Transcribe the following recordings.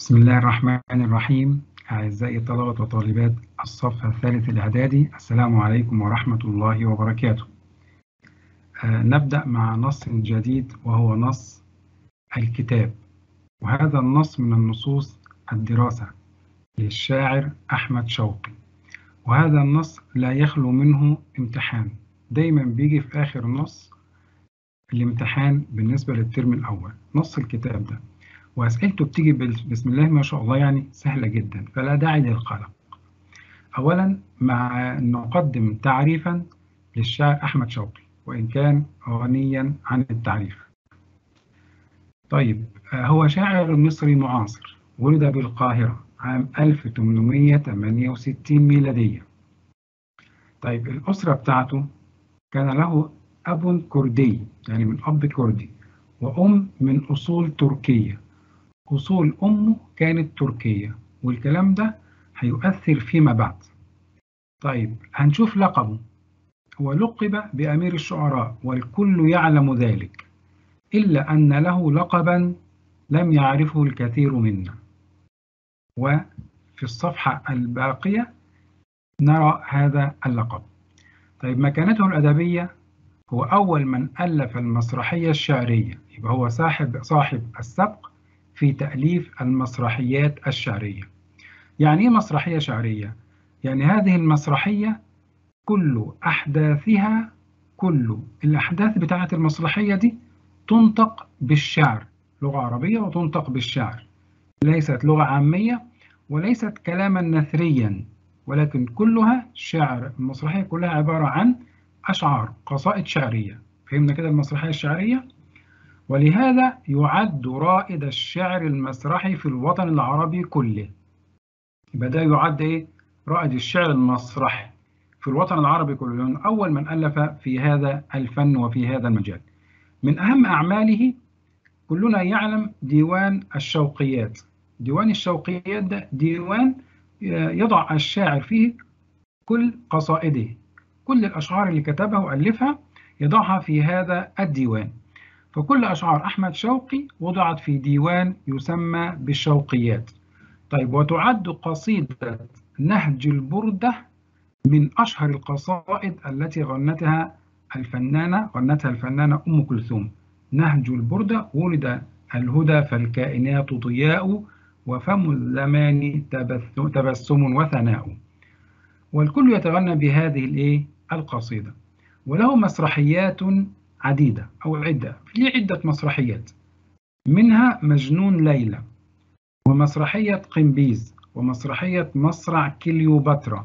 بسم الله الرحمن الرحيم أعزائي طلبة وطالبات الصف الثالث الإعدادي السلام عليكم ورحمة الله وبركاته آه نبدأ مع نص جديد وهو نص الكتاب وهذا النص من النصوص الدراسة للشاعر أحمد شوقي وهذا النص لا يخلو منه امتحان دايما بيجي في آخر النص الامتحان بالنسبة للترم الأول نص الكتاب ده وأسئلته بتيجي بسم الله ما شاء الله يعني سهلة جدا فلا داعي للقلق أولا مع نقدم تعريفا للشاعر أحمد شوقي وإن كان غنيا عن التعريف طيب هو شاعر مصري معاصر ولد بالقاهرة عام 1868 ميلادية طيب الأسرة بتاعته كان له أب كردي يعني من أب كردي وأم من أصول تركية أصول أمه كانت تركية والكلام ده هيؤثر فيما بعد طيب هنشوف لقبه هو لقب بأمير الشعراء والكل يعلم ذلك إلا أن له لقبا لم يعرفه الكثير منا وفي الصفحة الباقية نرى هذا اللقب طيب مكانته الأدبية هو أول من ألف المسرحية الشعرية يبقى هو صاحب صاحب السبق في تأليف المسرحيات الشعرية يعني إيه مسرحية شعرية؟ يعني هذه المسرحية كل أحداثها كل الأحداث بتاعة المسرحية دي تنطق بالشعر لغة عربية وتنطق بالشعر ليست لغة عامية وليست كلاما نثريا ولكن كلها شعر المسرحية كلها عبارة عن أشعار قصائد شعرية فهمنا كده المسرحية الشعرية ولهذا يعد رائد الشعر المسرحي في الوطن العربي كله يبقى ده يعد ايه رائد الشعر المسرحي في الوطن العربي كله لأنه أول من ألف في هذا الفن وفي هذا المجال من أهم أعماله كلنا يعلم ديوان الشوقيات ديوان الشوقيات ده ديوان يضع الشاعر فيه كل قصائده كل الأشعار اللي كتبها وألفها يضعها في هذا الديوان فكل أشعار أحمد شوقي وضعت في ديوان يسمى بالشوقيات طيب وتعد قصيدة نهج البردة من أشهر القصائد التي غنتها الفنانة غنتها الفنانة أم كلثوم نهج البردة ولد الهدى فالكائنات ضياء وفم الزمان تبسم وثناء والكل يتغنى بهذه الايه القصيدة وله مسرحيات عديدة أو عدة في عدة مسرحيات منها مجنون ليلى ومسرحية قمبيز ومسرحية مصرع كليوباترا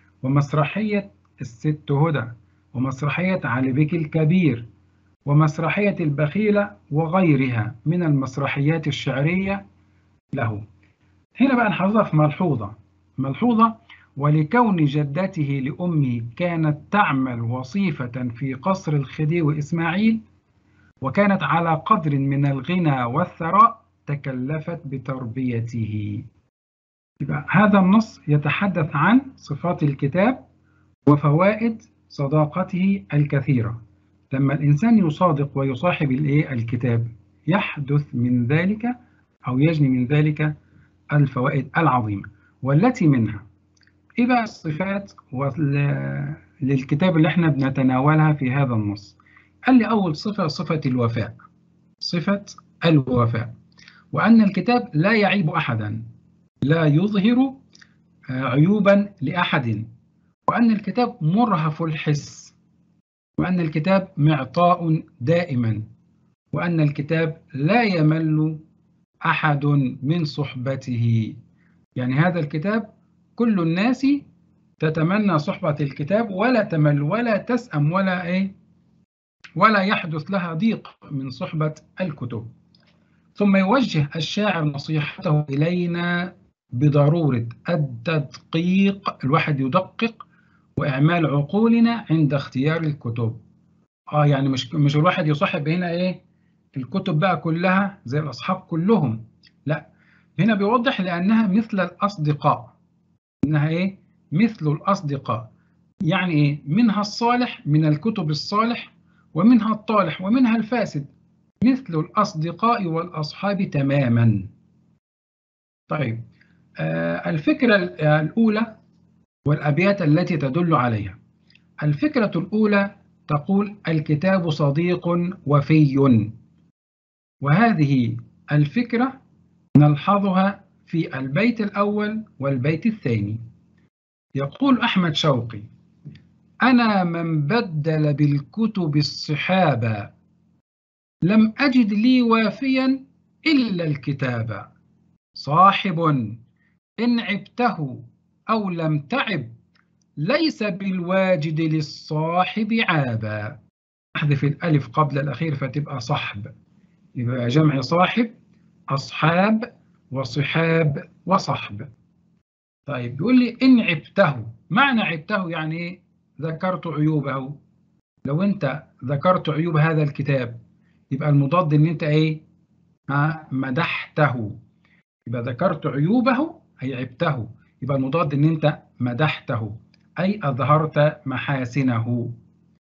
ومسرحية الست هدى ومسرحية علي بيك الكبير ومسرحية البخيلة وغيرها من المسرحيات الشعرية له هنا بقى نحافظها في ملحوظة ملحوظة ولكون جدته لأمه كانت تعمل وصيفة في قصر الخديوي إسماعيل وكانت على قدر من الغنى والثراء تكلفت بتربيته يبقى هذا النص يتحدث عن صفات الكتاب وفوائد صداقته الكثيرة لما الإنسان يصادق ويصاحب الكتاب يحدث من ذلك أو يجني من ذلك الفوائد العظيمة والتي منها ايه بقى الصفات للكتاب اللي احنا بنتناولها في هذا النص قال لي اول صفه صفه الوفاء صفه الوفاء وان الكتاب لا يعيب احدا لا يظهر عيوبا لاحد وان الكتاب مرهف الحس وان الكتاب معطاء دائما وان الكتاب لا يمل احد من صحبته يعني هذا الكتاب كل الناس تتمنى صحبة الكتاب ولا تمل ولا تسأم ولا إيه ولا يحدث لها ضيق من صحبة الكتب ثم يوجه الشاعر نصيحته إلينا بضرورة التدقيق الواحد يدقق وإعمال عقولنا عند اختيار الكتب آه يعني مش مش الواحد يصاحب هنا إيه الكتب بقى كلها زي الأصحاب كلهم لا هنا بيوضح لأنها مثل الأصدقاء إنها إيه؟ مثل الأصدقاء يعني إيه؟ منها الصالح من الكتب الصالح ومنها الطالح ومنها الفاسد مثل الأصدقاء والأصحاب تماما طيب الفكرة الأولى والأبيات التي تدل عليها الفكرة الأولى تقول الكتاب صديق وفي وهذه الفكرة نلحظها في البيت الأول والبيت الثاني يقول أحمد شوقي أنا من بدل بالكتب الصحابة لم أجد لي وافيا إلا الكتاب صاحب إن عبته أو لم تعب ليس بالواجد للصاحب عابا أحذف الألف قبل الأخير فتبقى صحب يبقى جمع صاحب أصحاب وصحاب وصحب طيب بيقول لي إن عبته معنى عبته يعني إيه ذكرت عيوبه لو أنت ذكرت عيوب هذا الكتاب يبقى المضاد إن أنت إيه ها مدحته يبقى ذكرت عيوبه أي عبته يبقى المضاد إن أنت مدحته أي أظهرت محاسنه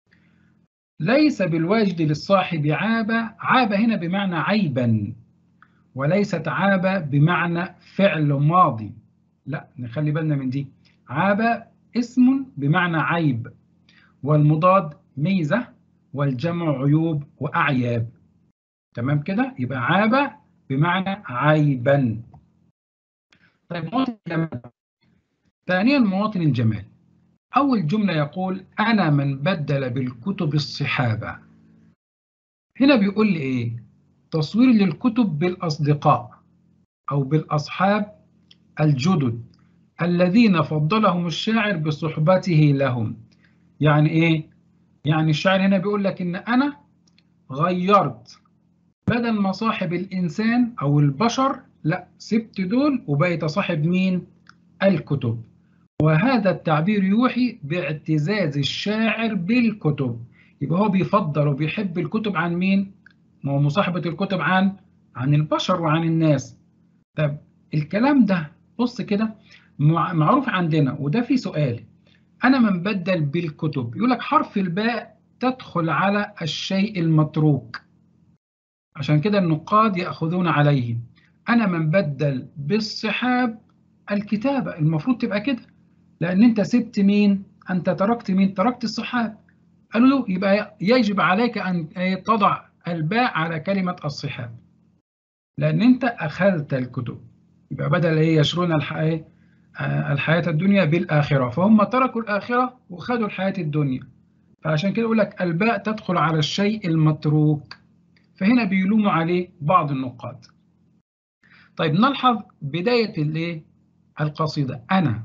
ليس بالواجد للصاحب عابة عابة هنا بمعنى عيبا وليست عابة بمعنى فعل ماضي لا نخلي بالنا من دي عابة اسم بمعنى عيب والمضاد ميزة والجمع عيوب وأعياب تمام كده يبقى عابة بمعنى عيبا طيب مواطن الجمال ثانيا مواطن الجمال أول جملة يقول أنا من بدل بالكتب الصحابة هنا بيقول لي إيه تصوير للكتب بالأصدقاء أو بالأصحاب الجدد الذين فضلهم الشاعر بصحبته لهم يعني إيه يعني الشاعر هنا بيقول لك إن أنا غيرت بدل ما صاحب الإنسان أو البشر لا سبت دول وبقيت صاحب مين الكتب وهذا التعبير يوحي باعتزاز الشاعر بالكتب يبقى هو بيفضل وبيحب الكتب عن مين ما هو مصاحبة الكتب عن عن البشر وعن الناس طب الكلام ده بص كده معروف عندنا وده في سؤال أنا من بدل بالكتب يقول لك حرف الباء تدخل على الشيء المتروك عشان كده النقاد يأخذون عليه أنا من بدل بالصحاب الكتابة المفروض تبقى كده لأن أنت سبت مين؟ أنت تركت مين؟ تركت الصحاب قالوا له يبقى يجب عليك أن تضع الباء على كلمة الصحاب لأن أنت أخذت الكتب يبقى بدل إيه يشرون الحياة الحياة الدنيا بالآخرة فهم تركوا الآخرة وخذوا الحياة الدنيا فعشان كده يقول لك الباء تدخل على الشيء المتروك فهنا بيلوموا عليه بعض النقاد طيب نلحظ بداية الايه القصيدة أنا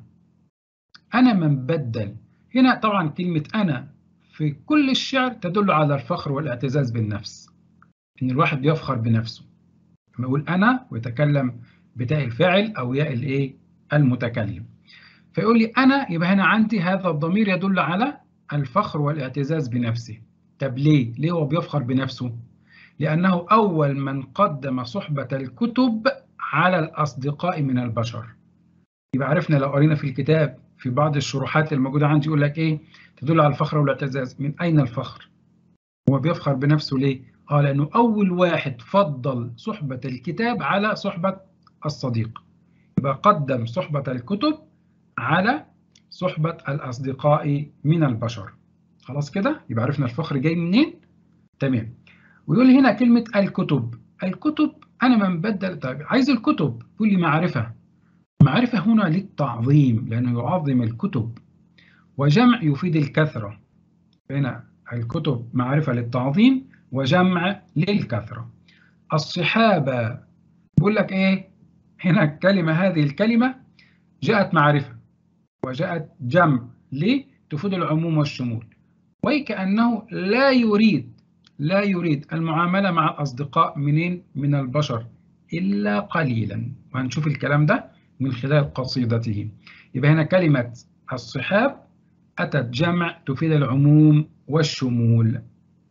أنا من بدل هنا طبعا كلمة أنا في كل الشعر تدل على الفخر والاعتزاز بالنفس إن الواحد بيفخر بنفسه لما يقول أنا ويتكلم بتاء الفاعل أو ياء الإيه المتكلم فيقول لي أنا يبقى هنا عندي هذا الضمير يدل على الفخر والاعتزاز بنفسه طب ليه؟ ليه هو بيفخر بنفسه؟ لأنه أول من قدم صحبة الكتب على الأصدقاء من البشر يبقى عرفنا لو قرينا في الكتاب في بعض الشروحات الموجودة عندي يقول لك إيه تدل على الفخر والاعتزاز من أين الفخر هو بيفخر بنفسه ليه آه لأنه أول واحد فضل صحبة الكتاب على صحبة الصديق يبقى قدم صحبة الكتب على صحبة الأصدقاء من البشر خلاص كده يبقى عرفنا الفخر جاي منين تمام ويقول لي هنا كلمة الكتب الكتب أنا من بدل طيب عايز الكتب يقول لي معرفة معرفة هنا للتعظيم لأنه يعظم الكتب وجمع يفيد الكثرة هنا الكتب معرفة للتعظيم وجمع للكثرة الصحابة بيقول لك إيه هنا الكلمة هذه الكلمة جاءت معرفة وجاءت جمع ليه تفيد العموم والشمول وكأنه لا يريد لا يريد المعاملة مع الأصدقاء منين من البشر إلا قليلا وهنشوف الكلام ده من خلال قصيدته يبقى هنا كلمة الصحاب أتت جمع تفيد العموم والشمول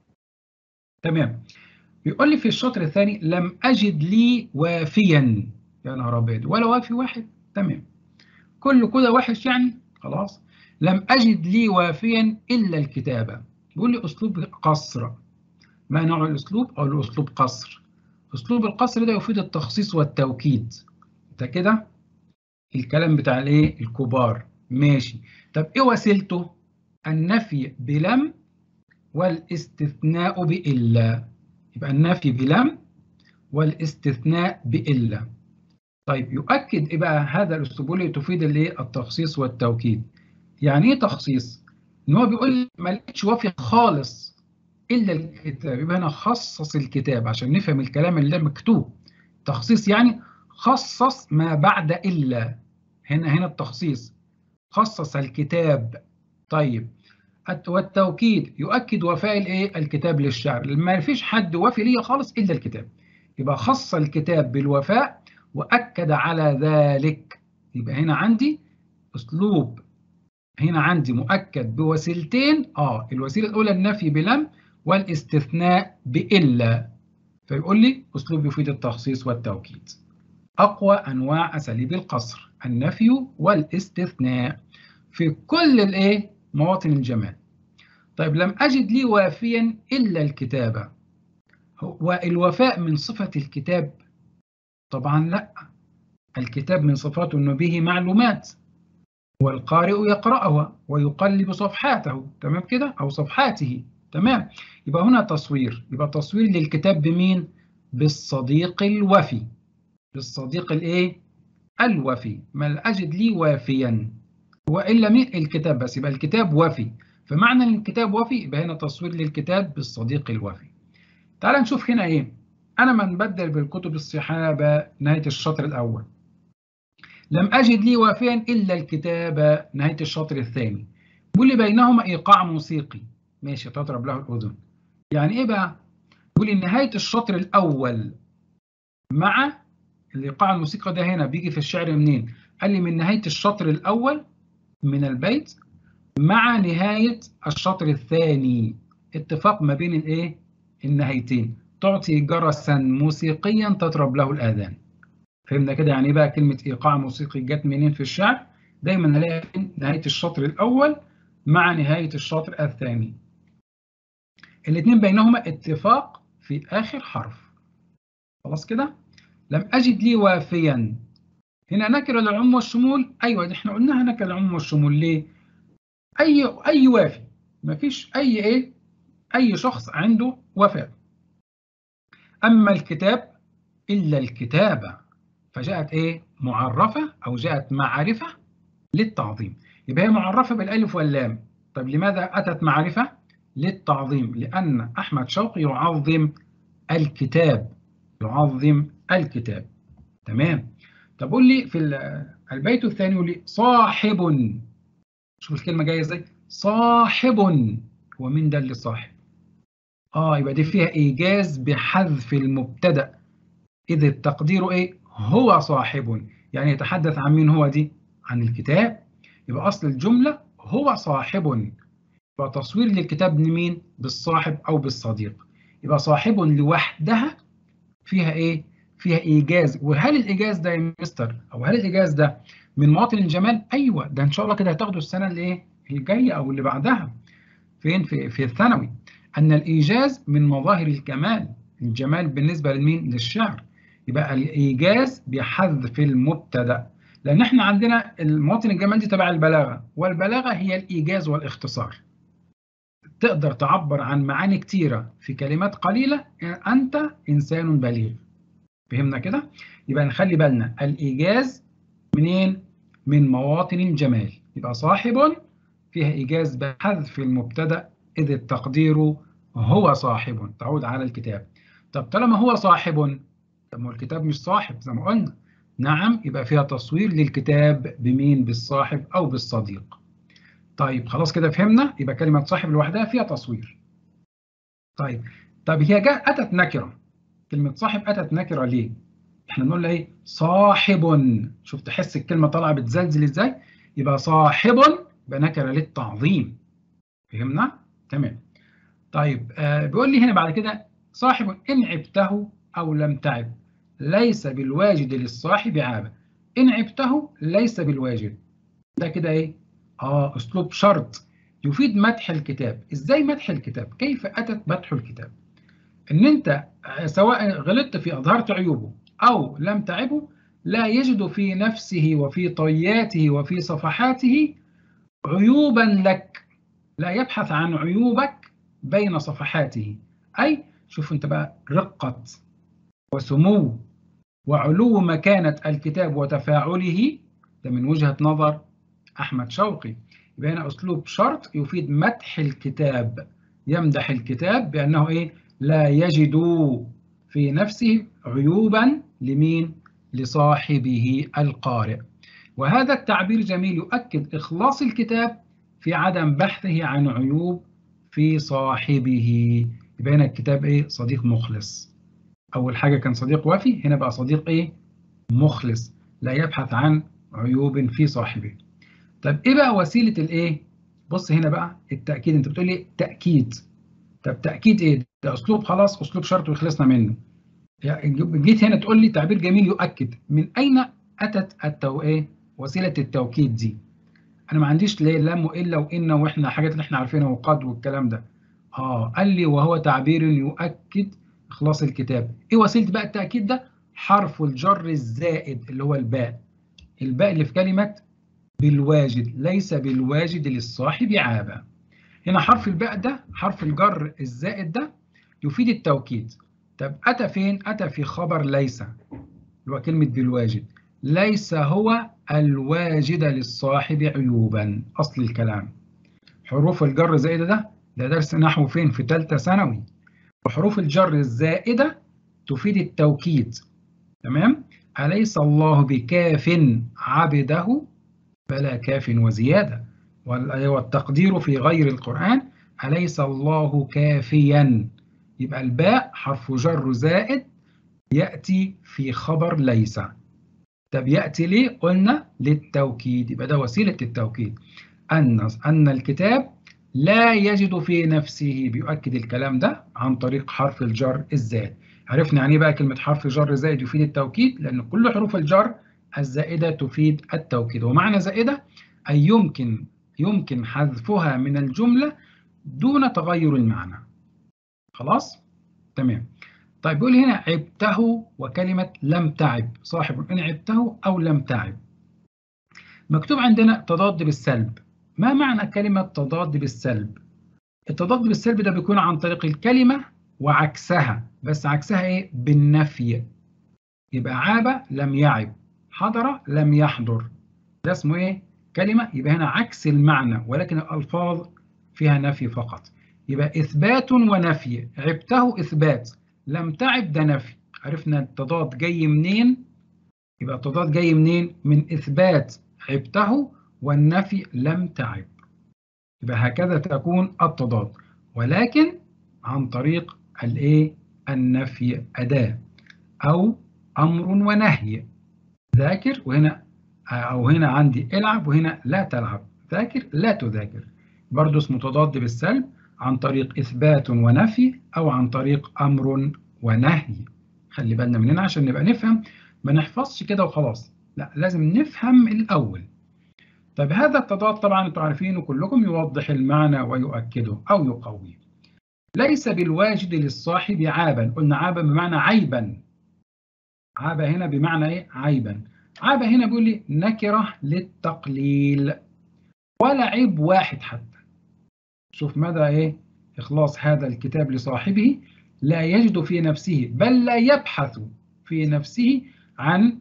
تمام بيقول لي في الشطر الثاني لم أجد لي وافيا يا نهار أبيض ولا وافي واحد تمام كله كده وحش يعني خلاص لم أجد لي وافيا إلا الكتابة بيقول لي أسلوب قصر ما نوع الأسلوب أو الأسلوب قصر أسلوب القصر ده يفيد التخصيص والتوكيد ده كده الكلام بتاع الايه الكبار ماشي طب ايه وسيلته النفي بلم والاستثناء بإلا يبقى النفي بلم والاستثناء بإلا طيب يؤكد ايه بقى هذا الاسلوب اللي تفيد الايه التخصيص والتوكيد يعني ايه تخصيص ان هو بيقول ما لقيتش وافي خالص الا الكتاب يبقى هنا خصص الكتاب عشان نفهم الكلام اللي مكتوب تخصيص يعني خصص ما بعد الا هنا هنا التخصيص خصص الكتاب طيب والتوكيد يؤكد وفاء الايه الكتاب للشعر ما فيش حد وافي ليا خالص الا الكتاب يبقى خص الكتاب بالوفاء واكد على ذلك يبقى هنا عندي اسلوب هنا عندي مؤكد بوسيلتين اه الوسيله الاولى النفي بلم والاستثناء بالا فيقول لي اسلوب يفيد التخصيص والتوكيد اقوى انواع اساليب القصر النفي والاستثناء في كل الايه مواطن الجمال طيب لم أجد لي وافيا إلا الكتابة والوفاء من صفة الكتاب طبعا لا الكتاب من صفاته أنه به معلومات والقارئ يقرأها ويقلب صفحاته تمام كده أو صفحاته تمام يبقى هنا تصوير يبقى تصوير للكتاب بمين بالصديق الوفي بالصديق الايه الوفي ما أجد لي وافيا وإلا مين الكتاب بس يبقى الكتاب وفي فمعنى ان الكتاب وفي يبقى هنا تصوير للكتاب بالصديق الوفي تعال نشوف هنا ايه انا من بدل بالكتب الصحابه نهايه الشطر الاول لم اجد لي وافيا الا الكتاب نهايه الشطر الثاني بيقول لي بينهما ايقاع موسيقي ماشي تطرب له الاذن يعني ايه بقى بيقول لي نهايه الشطر الاول مع الايقاع الموسيقى ده هنا بيجي في الشعر منين قال لي من نهايه الشطر الاول من البيت مع نهاية الشطر الثاني اتفاق ما بين الايه النهايتين تعطي جرسا موسيقيا تطرب له الآذان فهمنا كده يعني بقى كلمة إيقاع موسيقي جت منين في الشعر دايما نلاقي نهاية الشطر الأول مع نهاية الشطر الثاني الاثنين بينهما اتفاق في آخر حرف خلاص كده لم أجد لي وافيا هنا نكرة للعموم والشمول أيوة احنا قلناها نكرة للعموم والشمول ليه اي اي وافي مفيش اي ايه اي شخص عنده وفاء اما الكتاب الا الكتابه فجاءت ايه معرفه او جاءت معرفه للتعظيم يبقى هي معرفه بالالف واللام طب لماذا اتت معرفه للتعظيم لان احمد شوقي يعظم الكتاب يعظم الكتاب تمام طب قول لي في البيت الثاني يقول لي صاحب شوف الكلمة جاية ازاي صاحب هو مين ده اللي صاحب اه يبقى دي فيها ايجاز بحذف المبتدا اذ التقدير ايه هو صاحب يعني يتحدث عن مين هو دي عن الكتاب يبقى اصل الجملة هو صاحب يبقى تصوير للكتاب لمين بالصاحب او بالصديق يبقى صاحب لوحدها فيها ايه فيها ايجاز وهل الايجاز ده يا مستر او هل الايجاز ده من مواطن الجمال ايوه ده ان شاء الله كده هتاخده السنه اللي ايه الجايه او اللي بعدها فين في في الثانوي ان الايجاز من مظاهر الكمال الجمال بالنسبه لمين للشعر يبقى الايجاز بحذف المبتدا لان احنا عندنا المواطن الجمال دي تبع البلاغه والبلاغه هي الايجاز والاختصار تقدر تعبر عن معاني كتيره في كلمات قليله انت انسان بليغ فهمنا كده يبقى نخلي بالنا الايجاز منين من مواطن الجمال يبقى صاحب فيها إيجاز بحذف المبتدأ إذ التقدير هو صاحب تعود على الكتاب طب طالما هو صاحب طب ما الكتاب مش صاحب زي ما قلنا نعم يبقى فيها تصوير للكتاب بمين بالصاحب أو بالصديق طيب خلاص كده فهمنا يبقى كلمة صاحب لوحدها فيها تصوير طيب طب هي جاء أتت نكرة كلمة صاحب أتت نكرة ليه احنا بنقول ايه صاحب شوف تحس الكلمه طالعه بتزلزل ازاي يبقى صاحب يبقى نكره للتعظيم فهمنا تمام طيب آه بيقول لي هنا بعد كده صاحب ان عبته او لم تعب ليس بالواجد للصاحب عابه ان عبته ليس بالواجد ده كده ايه اه اسلوب شرط يفيد مدح الكتاب ازاي مدح الكتاب كيف اتت مدح الكتاب ان انت سواء غلطت في اظهرت عيوبه أو لم تعبه لا يجد في نفسه وفي طياته وفي صفحاته عيوبا لك لا يبحث عن عيوبك بين صفحاته أي شوف أنت بقى رقة وسمو وعلو مكانة الكتاب وتفاعله ده من وجهة نظر أحمد شوقي يبقى هنا أسلوب شرط يفيد مدح الكتاب يمدح الكتاب بأنه إيه لا يجد في نفسه عيوبا لمين لصاحبه القارئ وهذا التعبير جميل يؤكد إخلاص الكتاب في عدم بحثه عن عيوب في صاحبه يبقى هنا الكتاب إيه صديق مخلص أول حاجة كان صديق وفي هنا بقى صديق إيه مخلص لا يبحث عن عيوب في صاحبه طب إيه بقى وسيلة الإيه بص هنا بقى التأكيد أنت بتقول لي تأكيد طب تأكيد إيه ده أسلوب خلاص أسلوب شرط وخلصنا منه جيت هنا تقول لي تعبير جميل يؤكد من أين أتت التو إيه وسيلة التوكيد دي أنا ما عنديش ليه لام وإلا وإن وإحنا حاجات اللي إحنا عارفينها وقد والكلام ده آه قال لي وهو تعبير يؤكد إخلاص الكتاب إيه وسيلة بقى التأكيد ده حرف الجر الزائد اللي هو الباء الباء اللي في كلمة بالواجد ليس بالواجد للصاحب عابا هنا حرف الباء ده حرف الجر الزائد ده يفيد التوكيد طب أتى فين؟ أتى في خبر ليس اللي هو كلمة بالواجد ليس هو الواجد للصاحب عيوبا أصل الكلام حروف الجر الزائدة ده ده درس نحو فين؟ في ثالثة ثانوي وحروف الجر الزائدة تفيد التوكيد تمام؟ أليس الله بكاف عبده بلا كاف وزيادة والتقدير في غير القرآن أليس الله كافيا يبقى الباء حرف جر زائد يأتي في خبر ليس طب يأتي ليه؟ قلنا للتوكيد يبقى ده وسيلة التوكيد أن أن الكتاب لا يجد في نفسه بيؤكد الكلام ده عن طريق حرف الجر الزائد عرفنا يعني بقى كلمة حرف جر زائد يفيد التوكيد لأن كل حروف الجر الزائدة تفيد التوكيد ومعنى زائدة أي يمكن يمكن حذفها من الجملة دون تغير المعنى خلاص تمام طيب بيقول هنا عبته وكلمة لم تعب صاحب إن عبته أو لم تعب مكتوب عندنا تضاد بالسلب ما معنى كلمة تضاد بالسلب التضاد بالسلب ده بيكون عن طريق الكلمة وعكسها بس عكسها ايه بالنفي يبقى عاب لم يعب حضر لم يحضر ده اسمه ايه كلمة يبقى هنا عكس المعنى ولكن الألفاظ فيها نفي فقط يبقى إثبات ونفي عبته إثبات لم تعب ده نفي عرفنا التضاد جاي منين يبقى التضاد جاي منين من إثبات عبته والنفي لم تعب يبقى هكذا تكون التضاد ولكن عن طريق الايه النفي أداة أو أمر ونهي ذاكر وهنا أو هنا عندي العب وهنا لا تلعب ذاكر لا تذاكر برضه اسمه تضاد بالسلب عن طريق إثبات ونفي أو عن طريق أمر ونهي خلي بالنا من هنا عشان نبقى نفهم ما نحفظش كده وخلاص لا لازم نفهم الأول طب هذا التضاد طبعا انتم عارفينه كلكم يوضح المعنى ويؤكده أو يقويه ليس بالواجد للصاحب عابا قلنا عابا بمعنى عيبا عابا هنا بمعنى ايه عيبا عابا هنا بيقول لي نكرة للتقليل ولا عيب واحد حتى شوف مدى ايه إخلاص هذا الكتاب لصاحبه لا يجد في نفسه بل لا يبحث في نفسه عن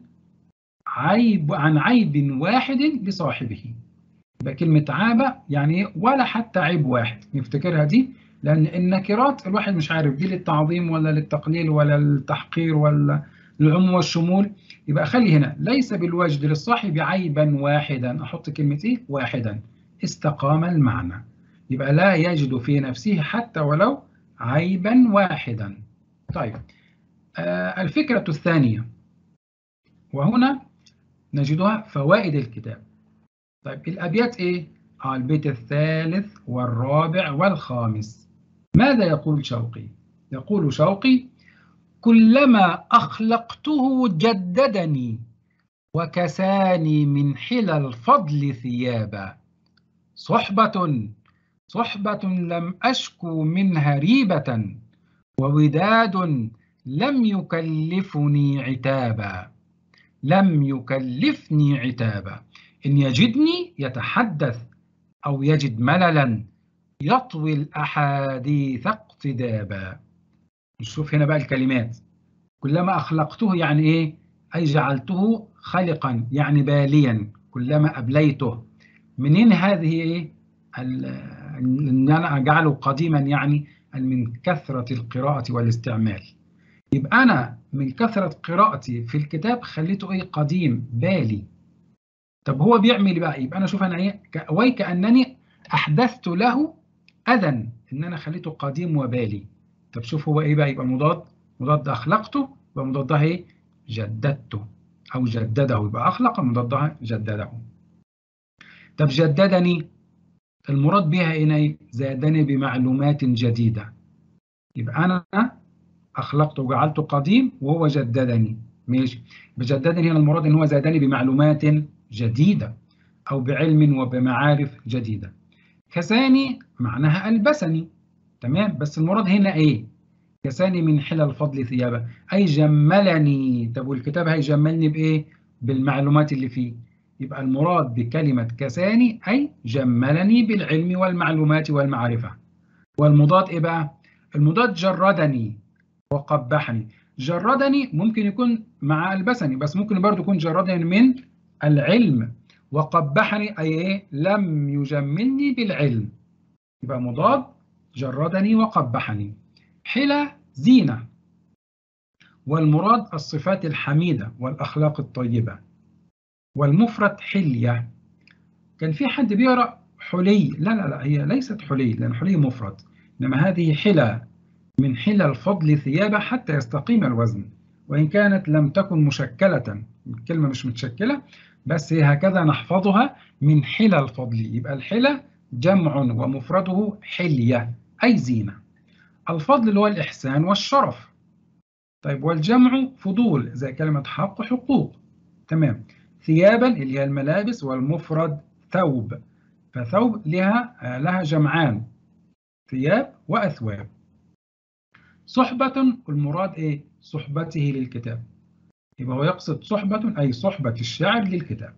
عيب عن عيب واحد لصاحبه يبقى كلمة عابة يعني ولا حتى عيب واحد نفتكرها دي لأن النكرات الواحد مش عارف دي للتعظيم ولا للتقليل ولا للتحقير ولا للعموم والشمول يبقى خلي هنا ليس بالواجد للصاحب عيبا واحدا أحط كلمة إيه واحدا استقام المعنى يبقى لا يجد في نفسه حتى ولو عيبا واحدا طيب آه الفكرة الثانية وهنا نجدها فوائد الكتاب طيب الأبيات إيه؟ آه البيت الثالث والرابع والخامس ماذا يقول شوقي؟ يقول شوقي كلما أخلقته جددني وكساني من حلى الفضل ثيابا صحبة صحبة لم أشكو منها ريبة ووداد لم يكلفني عتابا لم يكلفني عتابا إن يجدني يتحدث أو يجد مللا يطوي الأحاديث اقتدابا نشوف هنا بقى الكلمات كلما أخلقته يعني إيه أي جعلته خلقا يعني باليا كلما أبليته منين هذه إيه أن أنا أجعله قديما يعني من كثرة القراءة والاستعمال يبقى أنا من كثرة قراءتي في الكتاب خليته إيه قديم بالي طب هو بيعمل بقى يبقى أنا أشوف أنا إيه ويكأنني أحدثت له أذى إن أنا خليته قديم وبالي طب شوف هو إيه بقى يبقى مضاد مضاد أخلقته يبقى مضادها إيه جددته أو جدده يبقى أخلق مضادها جدده طب جددني المراد بها هنا زادني بمعلومات جديدة يبقى أنا أخلقته وجعلته قديم وهو جددني ماشي بجددني هنا المراد إن هو زادني بمعلومات جديدة أو بعلم وبمعارف جديدة كساني معناها ألبسني تمام بس المراد هنا إيه كساني من حلى الفضل ثيابه أي جملني طب والكتاب هيجملني بإيه بالمعلومات اللي فيه يبقى المراد بكلمة كساني أي جملني بالعلم والمعلومات والمعرفة والمضاد إيه بقى المضاد جردني وقبحني جردني ممكن يكون مع ألبسني بس ممكن برضو يكون جردني من العلم وقبحني أي إيه لم يجملني بالعلم يبقى مضاد جردني وقبحني حلى زينة والمراد الصفات الحميدة والأخلاق الطيبة والمفرد حلية كان في حد بيقرأ حلي لا لا لا هي ليست حلي لأن حلي مفرد إنما هذه حلى من حلى الفضل ثيابه حتى يستقيم الوزن وإن كانت لم تكن مشكلة الكلمة مش متشكلة بس هكذا نحفظها من حلى الفضل يبقى الحلى جمع ومفرده حلية أي زينة الفضل اللي هو الإحسان والشرف طيب والجمع فضول زي كلمة حق وحقوق تمام ثيابا اللي هي الملابس والمفرد ثوب فثوب لها لها جمعان ثياب وأثواب صحبة المراد إيه؟ صحبته للكتاب يبقى هو يقصد صحبة أي صحبة الشاعر للكتاب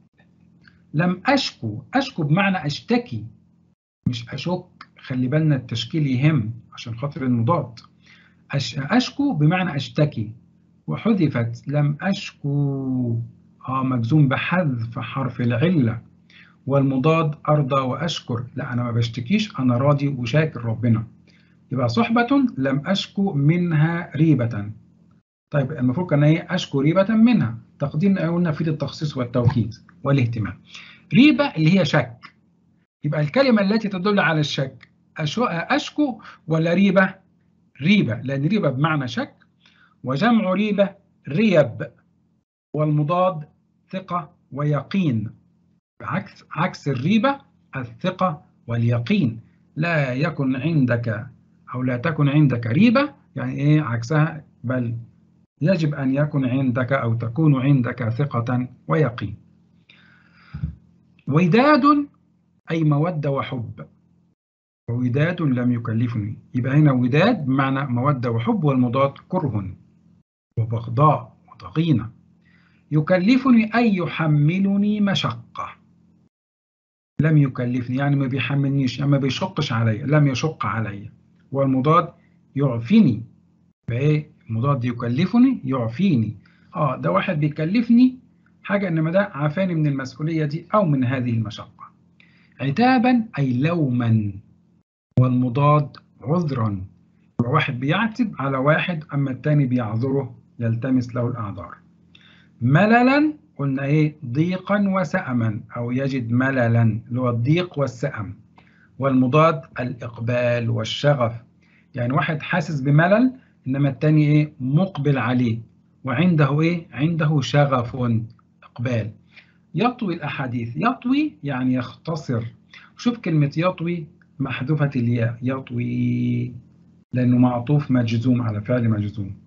لم أشكو أشكو بمعنى أشتكي مش أشك خلي بالنا التشكيل يهم عشان خاطر المضاد أش... أشكو بمعنى أشتكي وحذفت لم أشكو آه مجزوم بحذف حرف العلة والمضاد أرضى وأشكر لا أنا ما بشتكيش أنا راضي وشاكر ربنا يبقى صحبة لم أشكو منها ريبة طيب المفروض كان ايه اشكو ريبة منها تقديم قلنا في التخصيص والتوكيد والاهتمام ريبة اللي هي شك يبقى الكلمة التي تدل على الشك أشكو ولا ريبة ريبة لأن ريبة بمعنى شك وجمع ريبة ريب والمضاد ثقة ويقين عكس عكس الريبة الثقة واليقين لا يكن عندك أو لا تكن عندك ريبة يعني إيه عكسها بل يجب أن يكن عندك أو تكون عندك ثقة ويقين وداد أي مودة وحب ووداد لم يكلفني يبقى هنا وداد بمعنى مودة وحب والمضاد كره وبغضاء وضغينة يكلفني أي يحملني مشقة لم يكلفني يعني ما بيحملنيش يعني ما بيشقش علي لم يشق علي والمضاد يعفني فايه المضاد يكلفني يعفيني اه ده واحد بيكلفني حاجة انما ده عافاني من المسؤولية دي او من هذه المشقة عتابا اي لوما والمضاد عذرا واحد بيعتب على واحد اما التاني بيعذره يلتمس له الاعذار مللا قلنا ايه ضيقا وسأما او يجد مللا اللي هو الضيق والسأم والمضاد الاقبال والشغف يعني واحد حاسس بملل انما التاني ايه مقبل عليه وعنده ايه عنده شغف اقبال يطوي الاحاديث يطوي يعني يختصر شوف كلمه يطوي محذوفه الياء يطوي لانه معطوف مجزوم على فعل مجزوم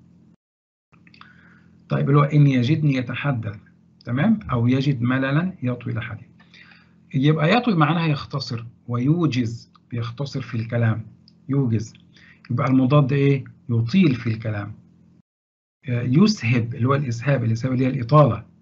طيب اللي هو ان يجدني يتحدث تمام او يجد مللا يطوي الاحاديث يبقى يطوي معناها يختصر ويوجز بيختصر في الكلام يوجز يبقى المضاد ايه يطيل في الكلام يسهب اللي هو الإسهاب الإسهاب اللي هي الإطالة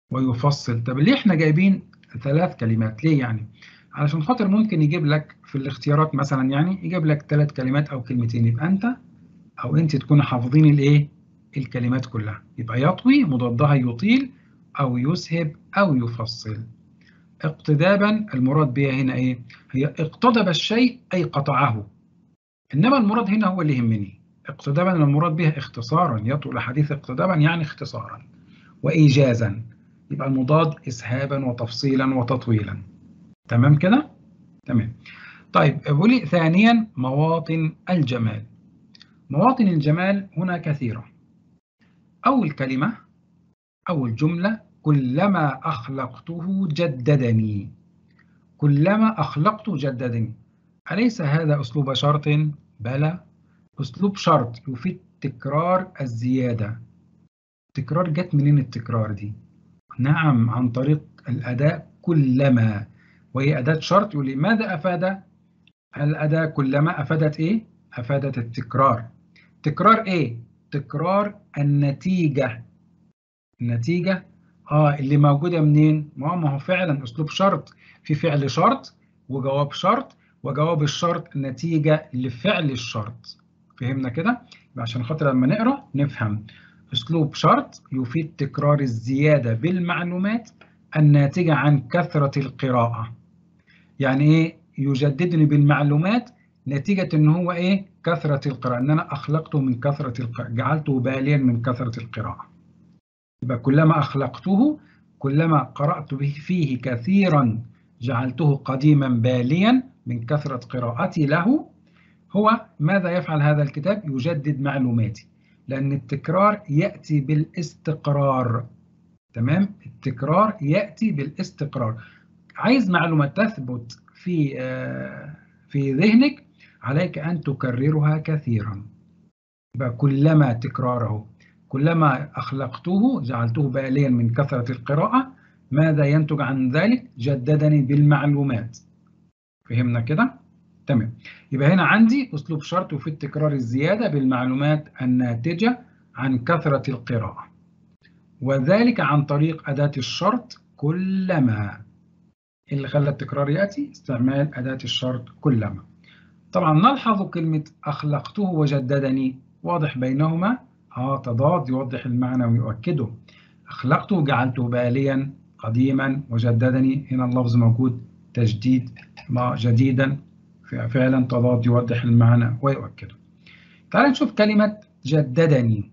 ويفصل طب ليه احنا جايبين ثلاث كلمات ليه يعني علشان خاطر ممكن يجيب لك في الاختيارات مثلا يعني يجيب لك ثلاث كلمات او كلمتين يبقى انت او انت تكونوا حافظين الايه الكلمات كلها يبقى يطوي مضادها يطيل او يسهب او يفصل اقتدابا المراد بها هنا ايه هي اقتضب الشيء اي قطعه انما المراد هنا هو اللي يهمني اقتدابا المراد بها اختصارا يطول الحديث اقتدابا يعني اختصارا وايجازا يبقى المضاد اسهابا وتفصيلا وتطويلا تمام كده تمام طيب بقولي ثانيا مواطن الجمال مواطن الجمال هنا كثيرة أول كلمة أول جملة كلما أخلقته جددني كلما أخلقت جددني أليس هذا أسلوب شرط؟ بلى أسلوب شرط يفيد تكرار الزيادة تكرار جت منين التكرار دي؟ نعم عن طريق الأداء كلما وهي أداة شرط يقول لي ماذا أفاد الأداة كلما أفادت إيه؟ أفادت التكرار تكرار إيه؟ تكرار النتيجة النتيجة آه اللي موجودة منين؟ ما هو فعلا أسلوب شرط في فعل شرط وجواب شرط وجواب الشرط نتيجة لفعل الشرط فهمنا كده؟ عشان خاطر لما نقرأ نفهم أسلوب شرط يفيد تكرار الزيادة بالمعلومات الناتجة عن كثرة القراءة يعني إيه يجددني بالمعلومات نتيجة إن هو إيه كثرة القراءة إن أنا أخلقته من كثرة القراءة جعلته باليا من كثرة القراءة يبقى كلما أخلقته كلما قرأت به فيه كثيرا جعلته قديما باليا من كثرة قراءتي له هو ماذا يفعل هذا الكتاب يجدد معلوماتي لأن التكرار يأتي بالاستقرار تمام التكرار يأتي بالاستقرار عايز معلومة تثبت في في ذهنك عليك أن تكررها كثيرا يبقى كلما تكراره كلما أخلقته جعلته باليا من كثرة القراءة ماذا ينتج عن ذلك جددني بالمعلومات فهمنا كده تمام يبقى هنا عندي أسلوب شرط في التكرار الزيادة بالمعلومات الناتجة عن كثرة القراءة وذلك عن طريق أداة الشرط كلما اللي خلى التكرار يأتي استعمال أداة الشرط كلما طبعا نلحظ كلمة أخلقته وجددني واضح بينهما آه تضاد يوضح المعنى ويؤكده أخلقته جعلته باليا قديما وجددني هنا اللفظ موجود تجديد ما جديدا فعلا تضاد يوضح المعنى ويؤكده تعال نشوف كلمة جددني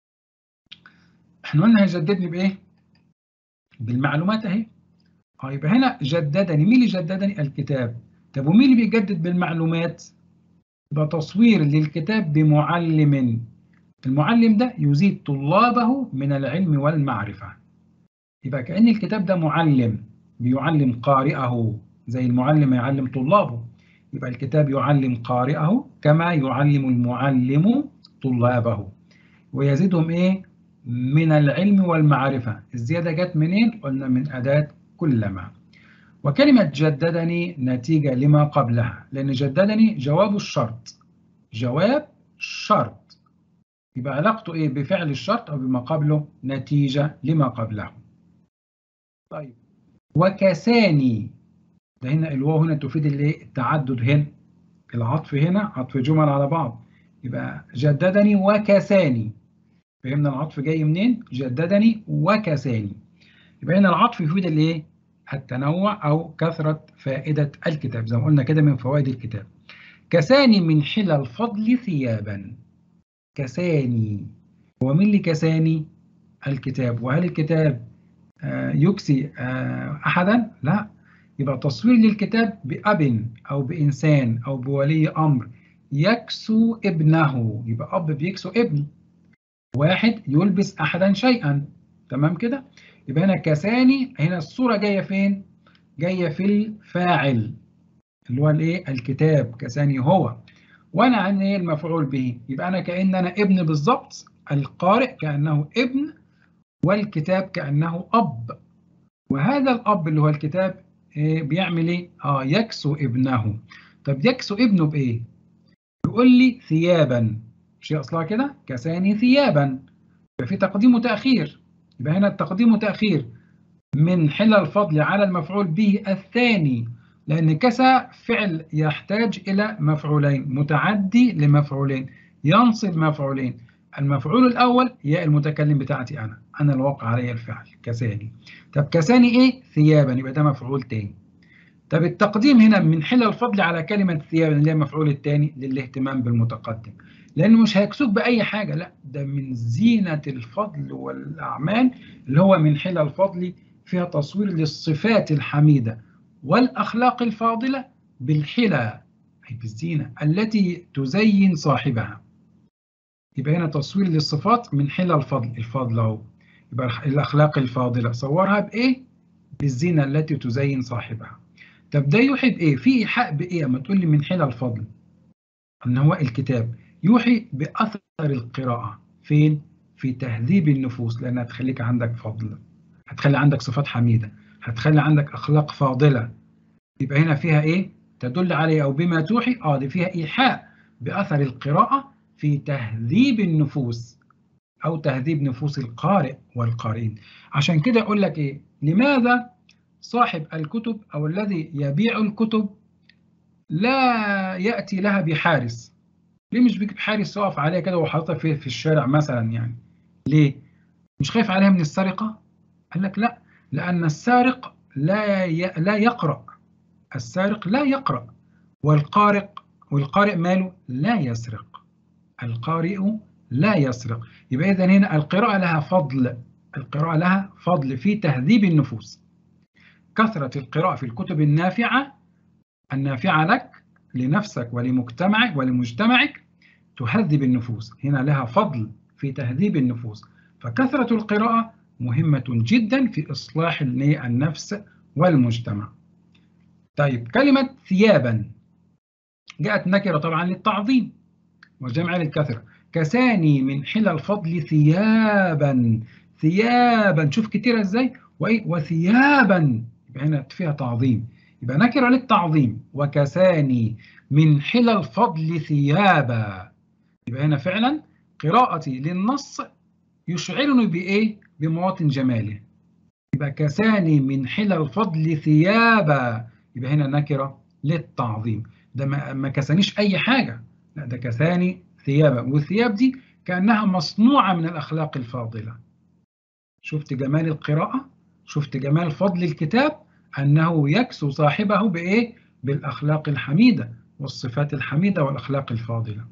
احنا قلنا هيجددني بايه بالمعلومات اهي اه يبقى هنا جددني مين اللي جددني الكتاب طب ومين اللي بيجدد بالمعلومات يبقى تصوير للكتاب بمعلم المعلم ده يزيد طلابه من العلم والمعرفة يبقى كأن الكتاب ده معلم بيعلم قارئه زي المعلم يعلم طلابه يبقى الكتاب يعلم قارئه كما يعلم المعلم طلابه ويزيدهم ايه من العلم والمعرفة الزيادة جت منين؟ قلنا من أداة كلما وكلمة جددني نتيجة لما قبلها لأن جددني جواب الشرط جواب شرط يبقى علاقته إيه بفعل الشرط أو بما قبله نتيجة لما قبله طيب وكساني ده هنا الواو هنا تفيد الايه التعدد هنا العطف هنا عطف جمل على بعض يبقى جددني وكساني فهمنا العطف جاي منين جددني وكساني يبقى هنا العطف يفيد الايه التنوع او كثره فائده الكتاب زي ما قلنا كده من فوائد الكتاب كساني من حلى الفضل ثيابا كساني هو مين اللي كساني الكتاب وهل الكتاب آه يكسي آه احدا لا يبقى تصوير للكتاب بأب أو بإنسان أو بولي أمر يكسو ابنه يبقى أب بيكسو ابن واحد يلبس أحدا شيئا تمام كده يبقى هنا كساني هنا الصورة جاية فين جاية في الفاعل اللي هو الايه الكتاب كساني هو وانا عن ايه المفعول به يبقى انا كأن انا ابن بالظبط القارئ كأنه ابن والكتاب كأنه أب وهذا الأب اللي هو الكتاب إيه بيعمل ايه؟ اه يكسو ابنه طب يكسو ابنه بايه؟ يقول لي ثيابا مش هي اصلها كده؟ كساني ثيابا يبقى في تقديم وتأخير يبقى هنا التقديم وتأخير من حل الفضل على المفعول به الثاني لأن كسى فعل يحتاج إلى مفعولين متعدي لمفعولين ينصب مفعولين المفعول الأول ياء المتكلم بتاعتي أنا أنا اللي وقع علي الفعل كساني طب كساني إيه؟ ثيابا يبقى ده مفعول تاني طب التقديم هنا من حل الفضل على كلمة ثيابا اللي هي المفعول الثاني للاهتمام بالمتقدم لأنه مش هيكسوك بأي حاجة لا ده من زينة الفضل والأعمال اللي هو من حل الفضل فيها تصوير للصفات الحميدة والأخلاق الفاضلة بالحلى أي بالزينة التي تزين صاحبها يبقى هنا تصوير للصفات من حلى الفضل الفضل اهو يبقى الأخلاق الفاضلة صورها بإيه؟ بالزينة التي تزين صاحبها طب ده يوحي بإيه؟ في إيحاء بإيه؟ أما تقول لي من حلى الفضل أن هو الكتاب يوحي بأثر القراءة فين؟ في تهذيب النفوس لأنها تخليك عندك فضل هتخلي عندك صفات حميدة هتخلي عندك أخلاق فاضلة يبقى هنا فيها إيه؟ تدل عليه أو بما توحي آه دي فيها إيحاء بأثر القراءة في تهذيب النفوس أو تهذيب نفوس القارئ والقارئين عشان كده أقول لك إيه؟ لماذا صاحب الكتب أو الذي يبيع الكتب لا يأتي لها بحارس ليه مش بيجيب حارس يقف عليها كده وحاططها في, في الشارع مثلا يعني ليه مش خايف عليها من السرقة قال لك لا لأن السارق لا لا يقرأ السارق لا يقرأ والقارئ والقارئ ماله لا يسرق القارئ لا يسرق يبقى إذا هنا القراءة لها فضل القراءة لها فضل في تهذيب النفوس كثرة القراءة في الكتب النافعة النافعة لك لنفسك ولمجتمعك ولمجتمعك تهذب النفوس هنا لها فضل في تهذيب النفوس فكثرة القراءة مهمة جدا في إصلاح النفس والمجتمع طيب كلمة ثيابا جاءت نكرة طبعا للتعظيم وجمع للكثرة كساني من حلى الفضل ثيابا ثيابا شوف كتير ازاي وايه وثيابا يبقى هنا فيها تعظيم يبقى نكرة للتعظيم وكساني من حلى الفضل ثيابا يبقى هنا فعلا قراءتي للنص يشعرني بإيه؟ بمواطن جماله يبقى كساني من حلى الفضل ثيابا يبقى هنا نكرة للتعظيم ده ما كسانيش أي حاجة لا ده كساني ثيابا والثياب دي كأنها مصنوعة من الأخلاق الفاضلة شفت جمال القراءة شفت جمال فضل الكتاب أنه يكسو صاحبه بإيه؟ بالأخلاق الحميدة والصفات الحميدة والأخلاق الفاضلة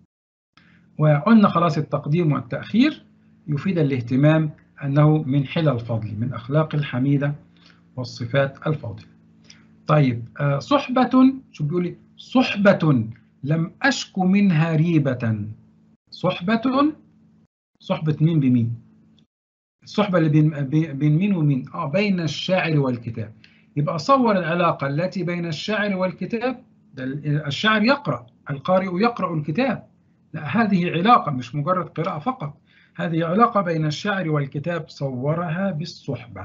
وقلنا خلاص التقديم والتأخير يفيد الاهتمام أنه من حلى الفضل من أخلاق الحميدة والصفات الفاضلة طيب صحبة شو بيقول لي صحبة لم أشك منها ريبة صحبة صحبة مين بمين الصحبة اللي بين بين مين ومين اه بين الشاعر والكتاب يبقى صور العلاقة التي بين الشاعر والكتاب الشاعر يقرأ القارئ يقرأ الكتاب لا هذه علاقة مش مجرد قراءة فقط هذه علاقة بين الشاعر والكتاب صورها بالصحبة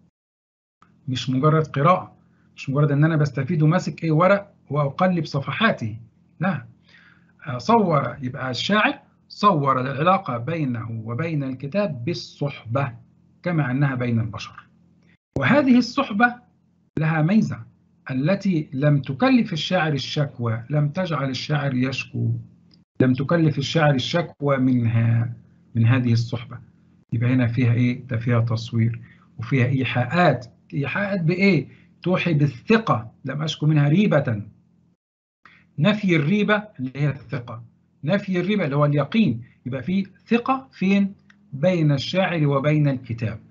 مش مجرد قراءة مش مجرد ان انا بستفيد وماسك ايه ورق واقلب صفحاته لا صور يبقى الشاعر صور العلاقة بينه وبين الكتاب بالصحبة كما أنها بين البشر وهذه الصحبة لها ميزة التي لم تكلف الشاعر الشكوى لم تجعل الشاعر يشكو لم تكلف الشاعر الشكوى منها من هذه الصحبة يبقى هنا فيها إيه؟ ده فيها تصوير وفيها إيحاءات إيحاءات بإيه؟ توحي بالثقة لم أشكو منها ريبة نفي الريبة اللي هي الثقة نفي الريبة اللي هو اليقين يبقى في ثقة فين؟ بين الشاعر وبين الكتاب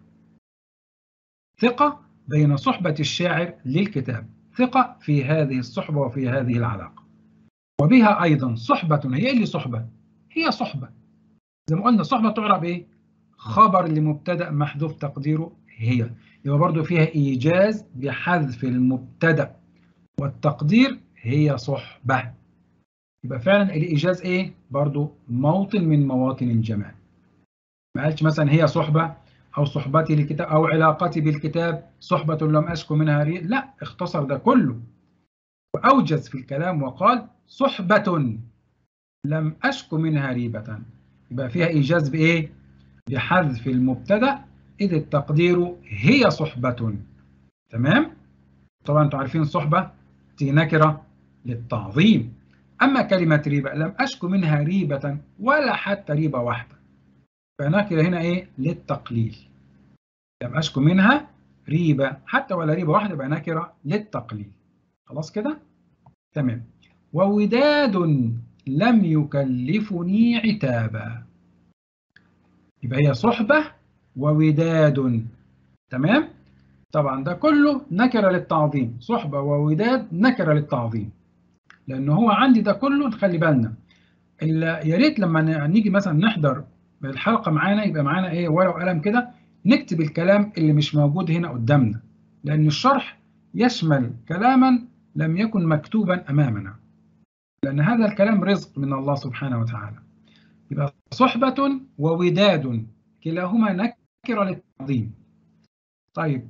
ثقة بين صحبة الشاعر للكتاب ثقة في هذه الصحبة وفي هذه العلاقة وبها أيضا صحبة هي اللي صحبة هي صحبة زي ما قلنا صحبة تعرب إيه خبر لمبتدأ محذوف تقديره هي يبقى برضو فيها إيجاز بحذف المبتدأ والتقدير هي صحبة يبقى فعلا الإيجاز إيه برضو موطن من مواطن الجمال ما قالش مثلا هي صحبة أو صحبتي للكتاب أو علاقتي بالكتاب صحبة لم أشكو منها ريء لا اختصر ده كله وأوجز في الكلام وقال صحبة لم أشكو منها ريبة يبقى فيها إيجاز بإيه؟ بحذف المبتدأ إذ التقدير هي صحبة تمام طبعا انتم عارفين الصحبة دي نكرة للتعظيم أما كلمة ريبة لم أشك منها ريبة ولا حتى ريبة واحدة فنكرة هنا إيه للتقليل لم أشك منها ريبة حتى ولا ريبة واحدة يبقى نكرة للتقليل خلاص كده تمام ووداد لم يكلفني عتابا يبقى هي صحبة ووداد تمام طبعا ده كله نكرة للتعظيم صحبة ووداد نكرة للتعظيم لأن هو عندي ده كله نخلي بالنا يا ريت لما نيجي مثلا نحضر الحلقة معانا يبقى معانا إيه ورقة وقلم كده نكتب الكلام اللي مش موجود هنا قدامنا لأن الشرح يشمل كلاما لم يكن مكتوبا أمامنا لأن هذا الكلام رزق من الله سبحانه وتعالى يبقى صحبة ووداد كلاهما نكرة للتعظيم طيب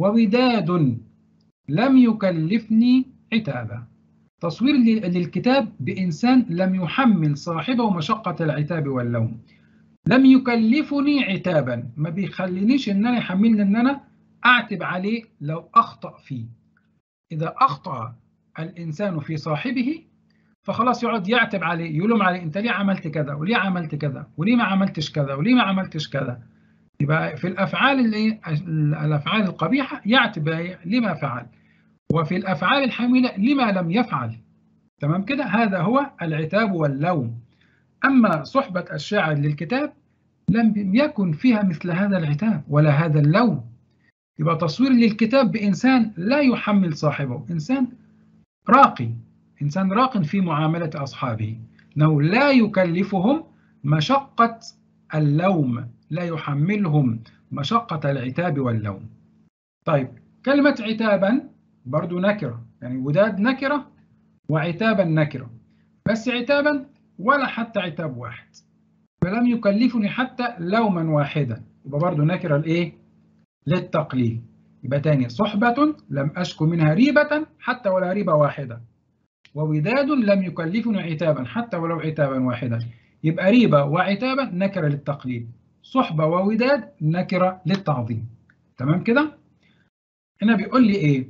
ووداد لم يكلفني عتابا تصوير للكتاب بإنسان لم يحمل صاحبه مشقة العتاب واللوم لم يكلفني عتابا ما بيخلينيش ان انا يحملني ان انا اعتب عليه لو اخطا فيه اذا اخطا الانسان في صاحبه فخلاص يقعد يعتب عليه يلوم عليه انت ليه عملت كذا وليه عملت كذا وليه ما عملتش كذا وليه ما عملتش كذا يبقى في الافعال اللي الافعال القبيحه يعتب لما فعل وفي الافعال الحميده لما لم يفعل تمام كده هذا هو العتاب واللوم أما صحبة الشاعر للكتاب لم يكن فيها مثل هذا العتاب ولا هذا اللوم يبقى تصوير للكتاب بإنسان لا يحمل صاحبه إنسان راقي إنسان راق في معاملة أصحابه أنه لا يكلفهم مشقة اللوم لا يحملهم مشقة العتاب واللوم طيب كلمة عتابا برضو نكرة يعني وداد نكرة وعتابا نكرة بس عتابا ولا حتى عتاب واحد فلم يكلفني حتى لوما واحدا يبقى برضه نكره الايه للتقليل يبقى تاني صحبة لم أشك منها ريبة حتى ولا ريبة واحدة ووداد لم يكلفني عتابا حتى ولو عتابا واحدا يبقى ريبة وعتابا نكرة للتقليل صحبة ووداد نكرة للتعظيم تمام كده هنا بيقول لي ايه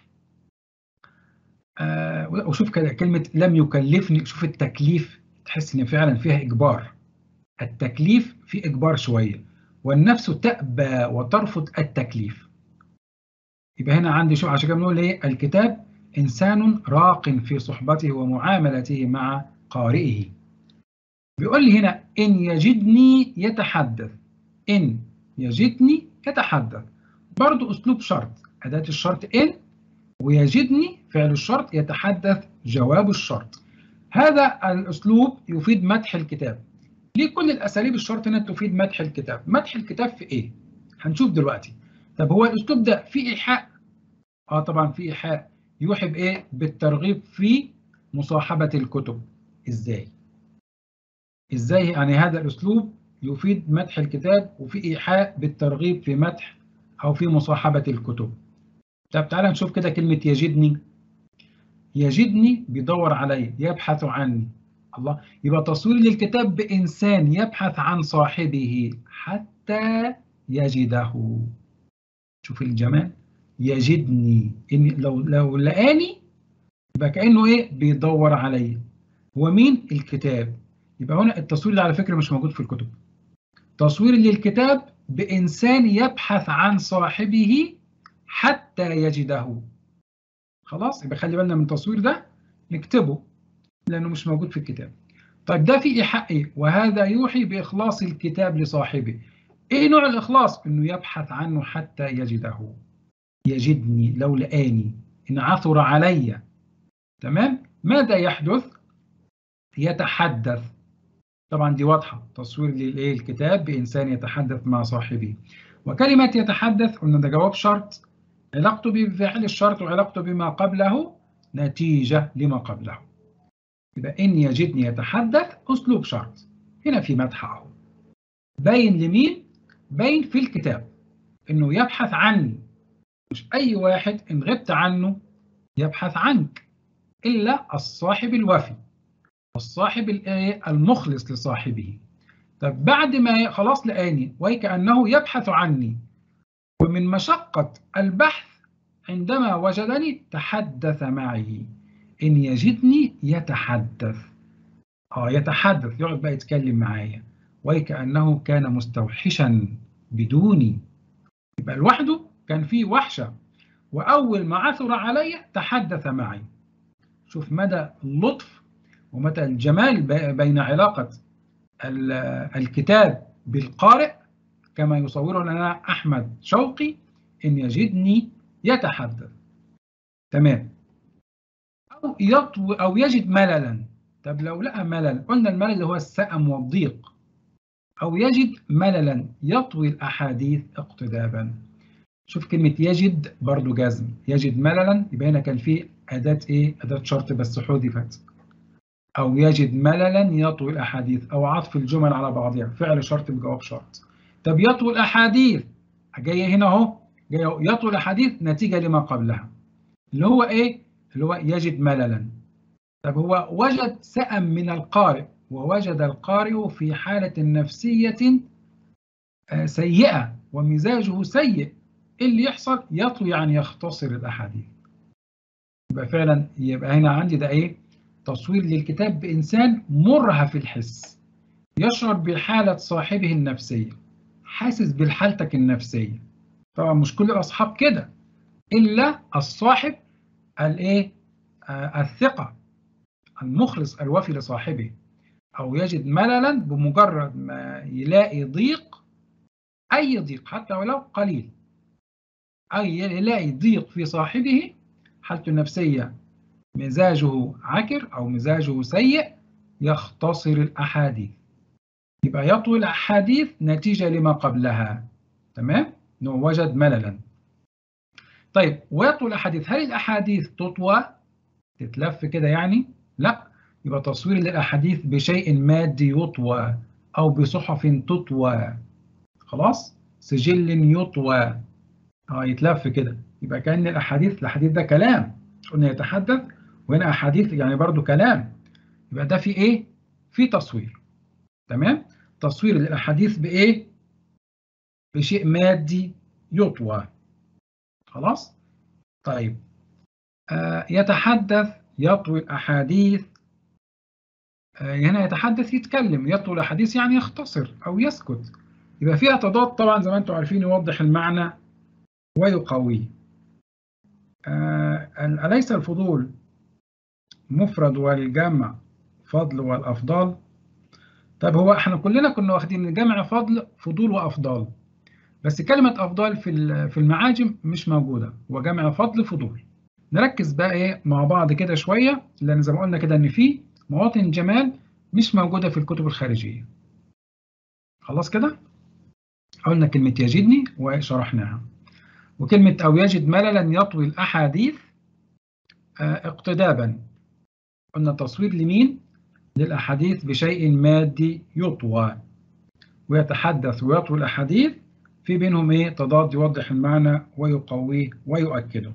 آه وشوف كده كلمة لم يكلفني شوف التكليف تحس ان فعلا فيها اجبار التكليف فيه اجبار شويه والنفس تأبى وترفض التكليف يبقى هنا عندي شو عشان كده بنقول ايه الكتاب انسان راق في صحبته ومعاملته مع قارئه بيقول لي هنا ان يجدني يتحدث ان يجدني يتحدث برضو اسلوب شرط اداه الشرط ان ويجدني فعل الشرط يتحدث جواب الشرط هذا الأسلوب يفيد مدح الكتاب ليه كل الأساليب الشرط هنا تفيد مدح الكتاب مدح الكتاب في إيه؟ هنشوف دلوقتي طب هو الأسلوب ده فيه إيحاء؟ آه طبعا فيه إيحاء يوحي بإيه؟ بالترغيب في مصاحبة الكتب إزاي؟ إزاي يعني هذا الأسلوب يفيد مدح الكتاب وفي إيحاء بالترغيب في مدح أو في مصاحبة الكتب طب تعالى نشوف كده كلمة يجدني يجدني بيدور علي يبحث عني الله يبقى تصوير للكتاب بإنسان يبحث عن صاحبه حتى يجده شوف الجمال يجدني إن لو لو لقاني يبقى كأنه إيه بيدور علي هو مين الكتاب يبقى هنا التصوير ده على فكرة مش موجود في الكتب تصوير للكتاب بإنسان يبحث عن صاحبه حتى يجده خلاص يبقى خلي بالنا من التصوير ده نكتبه لأنه مش موجود في الكتاب طيب ده في إيحاء إيه؟ وهذا يوحي بإخلاص الكتاب لصاحبه إيه نوع الإخلاص؟ إنه يبحث عنه حتى يجده يجدني لو لقاني إن عثر علي تمام؟ ماذا يحدث؟ يتحدث طبعا دي واضحة تصوير للإيه الكتاب بإنسان يتحدث مع صاحبه وكلمة يتحدث قلنا ده جواب شرط علاقته بفعل الشرط وعلاقته بما قبله نتيجة لما قبله يبقى إن يجدني يتحدث أسلوب شرط هنا في مدح أهو باين لمين؟ باين في الكتاب إنه يبحث عني مش أي واحد إن غبت عنه يبحث عنك إلا الصاحب الوفي الصاحب المخلص لصاحبه طب بعد ما خلاص لقاني وكأنه يبحث عني ومن مشقة البحث عندما وجدني تحدث معي إن يجدني يتحدث آه يتحدث يقعد بقى يتكلم معايا وكأنه كان مستوحشا بدوني يبقى لوحده كان فيه وحشة وأول ما عثر علي تحدث معي شوف مدى اللطف ومدى الجمال بين علاقة الكتاب بالقارئ كما يصوره لنا أحمد شوقي إن يجدني يتحدث تمام أو يطوي أو يجد مللا طب لو لقى ملل قلنا الملل هو السأم والضيق أو يجد مللا يطوي الأحاديث اقتدابا شوف كلمة يجد برضو جزم يجد مللا يبقى هنا كان في أداة إيه؟ أداة شرط بس حذفت أو يجد مللا يطوي الأحاديث أو عطف الجمل على بعضها فعل شرط بجواب شرط طب يطوي الأحاديث جاية هنا أهو جاية يطوي الأحاديث نتيجة لما قبلها اللي هو إيه؟ اللي هو يجد مللا طب هو وجد سأم من القارئ ووجد القارئ في حالة نفسية سيئة ومزاجه سيء إيه اللي يحصل يطوي يعني يختصر الأحاديث يبقى فعلا يبقى هنا عندي ده إيه تصوير للكتاب بإنسان مرهف الحس يشعر بحالة صاحبه النفسية حاسس بحالتك النفسية طبعا مش كل الأصحاب كده إلا الصاحب الإيه آه الثقة المخلص الوفي لصاحبه أو يجد مللا بمجرد ما يلاقي ضيق أي ضيق حتى ولو قليل أي يلاقي ضيق في صاحبه حالته النفسية مزاجه عكر أو مزاجه سيء يختصر الأحاديث يبقى يطوي الأحاديث نتيجة لما قبلها تمام؟ إنه وجد مللا طيب ويطوي الأحاديث هل الأحاديث تطوى تتلف كده يعني؟ لا يبقى تصوير للأحاديث بشيء مادي يطوى أو بصحف تطوى خلاص؟ سجل يطوى اه يتلف كده يبقى كأن الأحاديث الأحاديث ده كلام قلنا يتحدث وهنا أحاديث يعني برضو كلام يبقى ده في إيه؟ في تصوير تمام؟ تصوير للأحاديث بإيه؟ بشيء مادي يطوى خلاص؟ طيب آه يتحدث يطوي الأحاديث آه هنا يتحدث يتكلم يطوي الأحاديث يعني يختصر أو يسكت يبقى فيها تضاد طبعا زي ما انتم عارفين يوضح المعنى ويقويه آه أليس الفضول مفرد والجمع فضل والأفضال طب هو احنا كلنا كنا واخدين جمع فضل فضول وأفضال بس كلمة أفضال في في المعاجم مش موجودة وجمع فضل فضول نركز بقى ايه مع بعض كده شوية لأن زي ما قلنا كده إن في مواطن جمال مش موجودة في الكتب الخارجية خلاص كده قلنا كلمة يجدني وشرحناها وكلمة أو يجد مللا يطوي الأحاديث اقتدابا قلنا تصوير لمين؟ للأحاديث بشيء مادي يطوى ويتحدث ويطوي الأحاديث في بينهم إيه تضاد يوضح المعنى ويقويه ويؤكده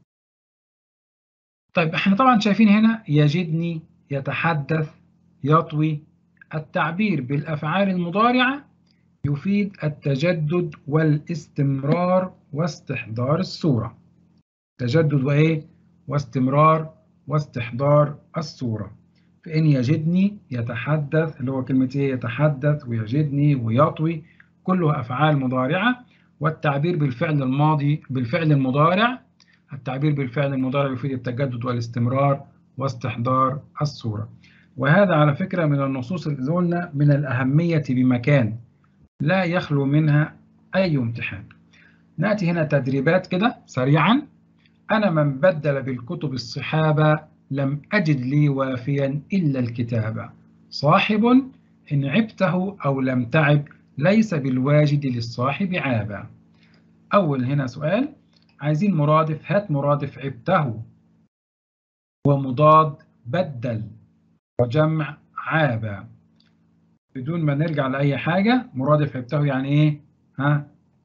طيب احنا طبعا شايفين هنا يجدني يتحدث يطوي التعبير بالأفعال المضارعة يفيد التجدد والاستمرار واستحضار الصورة تجدد وإيه؟ واستمرار واستحضار الصورة فإن يجدني يتحدث اللي هو كلمة إيه يتحدث ويجدني ويطوي كلها أفعال مضارعة والتعبير بالفعل الماضي بالفعل المضارع التعبير بالفعل المضارع يفيد التجدد والاستمرار واستحضار الصورة وهذا على فكرة من النصوص اللي قلنا من الأهمية بمكان لا يخلو منها أي امتحان نأتي هنا تدريبات كده سريعا أنا من بدل بالكتب الصحابة لم أجد لي وافيا إلا الكتابة صاحب إن عبته أو لم تعب ليس بالواجد للصاحب عابا أول هنا سؤال عايزين مرادف هات مرادف عبته ومضاد بدل وجمع عابا بدون ما نرجع لأي حاجة مرادف عبته يعني إيه؟ ها؟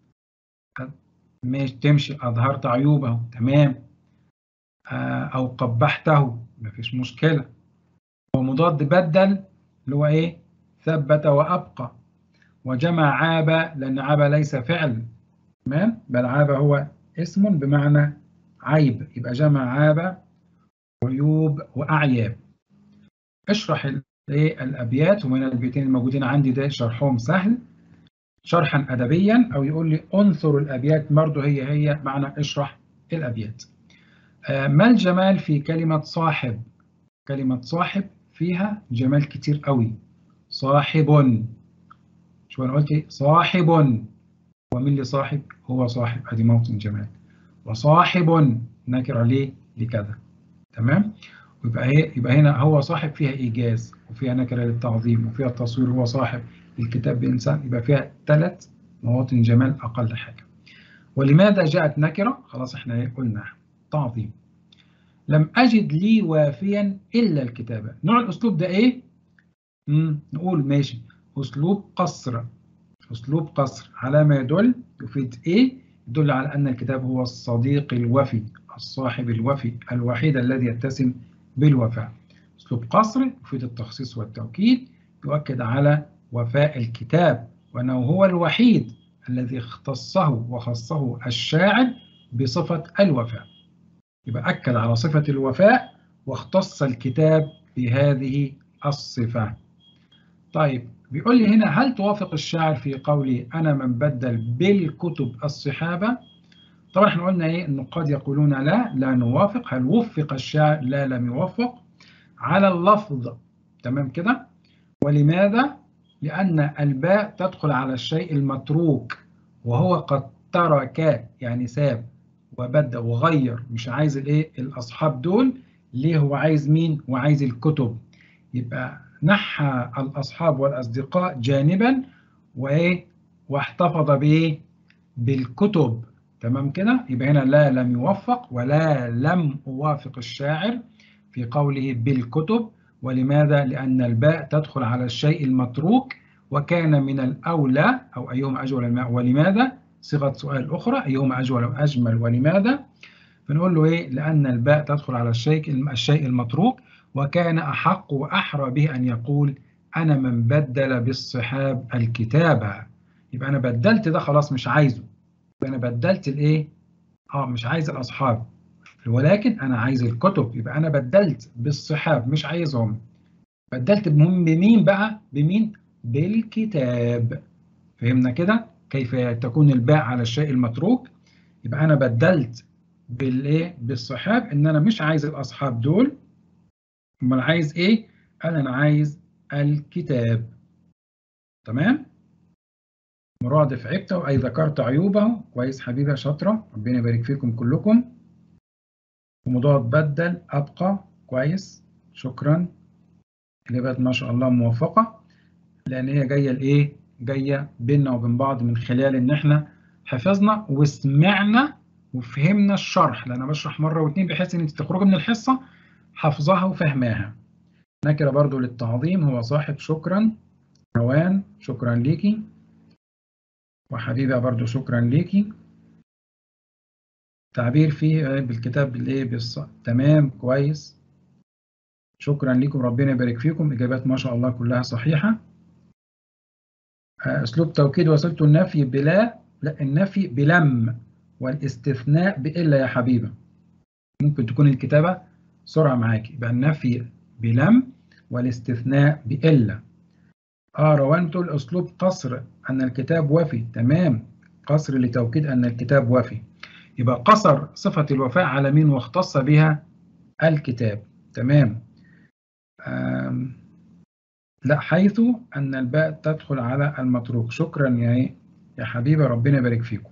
مش تمشي أظهرت عيوبه تمام آه أو قبحته مفيش مشكلة ومضاد بدل اللي هو إيه؟ ثبت وأبقى وجمع عاب لأن عاب ليس فعل تمام بل عاب هو اسم بمعنى عيب يبقى جمع عاب عيوب وأعياب اشرح الايه الابيات ومن البيتين الموجودين عندي ده شرحهم سهل شرحا ادبيا او يقول لي انثر الابيات برضه هي هي معنى اشرح الابيات آه ما الجمال في كلمه صاحب كلمه صاحب فيها جمال كتير قوي صاحب شو انا قلت صاحب ومن اللي صاحب هو صاحب ادي موطن جمال وصاحب نكر عليه لكذا تمام ويبقى هي يبقى هنا هو صاحب فيها ايجاز وفيها نكره للتعظيم وفيها التصوير هو صاحب الكتاب بانسان يبقى فيها ثلاث مواطن جمال اقل حاجه ولماذا جاءت نكره خلاص احنا قلنا تعظيم لم اجد لي وافيا الا الكتابه نوع الاسلوب ده ايه امم نقول ماشي اسلوب قصر اسلوب قصر على ما يدل يفيد ايه يدل على ان الكتاب هو الصديق الوفي الصاحب الوفي الوحيد الذي يتسم بالوفاء أسلوب قصر يفيد التخصيص والتوكيد يؤكد على وفاء الكتاب وأنه هو الوحيد الذي اختصه وخصه الشاعر بصفة الوفاء يبقى أكد على صفة الوفاء واختص الكتاب بهذه الصفة طيب بيقول لي هنا هل توافق الشاعر في قولي أنا من بدل بالكتب الصحابة طبعا احنا قلنا ايه النقاد يقولون لا لا نوافق هل وفق الشاعر لا لم يوفق على اللفظ تمام كده ولماذا لأن الباء تدخل على الشيء المتروك وهو قد ترك يعني ساب وبدأ وغير مش عايز الايه الاصحاب دول ليه هو عايز مين وعايز الكتب يبقى نحى الاصحاب والاصدقاء جانبا وايه واحتفظ بايه بالكتب تمام كده يبقى هنا لا لم يوفق ولا لم أوافق الشاعر في قوله بالكتب ولماذا؟ لأن الباء تدخل على الشيء المتروك وكان من الأولى أو أيهما أجول الماء ولماذا؟ صيغة سؤال أخرى أيهما أجول أو أجمل ولماذا؟ فنقول له إيه؟ لأن الباء تدخل على الشيء الشيء المتروك وكان أحق وأحرى به أن يقول أنا من بدل بالصحاب الكتابة يبقى أنا بدلت ده خلاص مش عايزه انا بدلت الايه اه مش عايز الاصحاب ولكن انا عايز الكتب يبقى انا بدلت بالصحاب مش عايزهم بدلت بهم بمين بقى بمين بالكتاب فهمنا كده كيف تكون الباء على الشيء المتروك يبقى انا بدلت بالايه بالصحاب ان انا مش عايز الاصحاب دول امال عايز ايه قال انا عايز الكتاب تمام مرادف عبته أي ذكرت عيوبه كويس حبيبي شاطرة ربنا يبارك فيكم كلكم ومضاد بدل أبقى كويس شكرا الإجابات ما شاء الله موفقة لأن هي جاية لإيه؟ جاية بيننا وبين بعض من خلال إن إحنا حفظنا وسمعنا وفهمنا الشرح لأن أنا بشرح مرة واتنين بحيث إن أنت تخرجي من الحصة حافظاها وفهماها نكرة برضو للتعظيم هو صاحب شكرا روان شكرا ليكي وحبيبة برضو شكرا ليكي تعبير فيه بالكتاب بالايه بالص... تمام كويس شكرا لكم ربنا يبارك فيكم اجابات ما شاء الله كلها صحيحه اسلوب توكيد وصلت النفي بلا لا النفي بلم والاستثناء بالا يا حبيبه ممكن تكون الكتابه سرعه معاكي يبقى النفي بلم والاستثناء بالا اه روان تقول اسلوب قصر ان الكتاب وفي تمام قصر لتوكيد ان الكتاب وفي يبقى قصر صفة الوفاء على مين واختص بها الكتاب تمام لا حيث أن الباء تدخل على المتروك شكرا يا يا حبيبي ربنا يبارك فيكم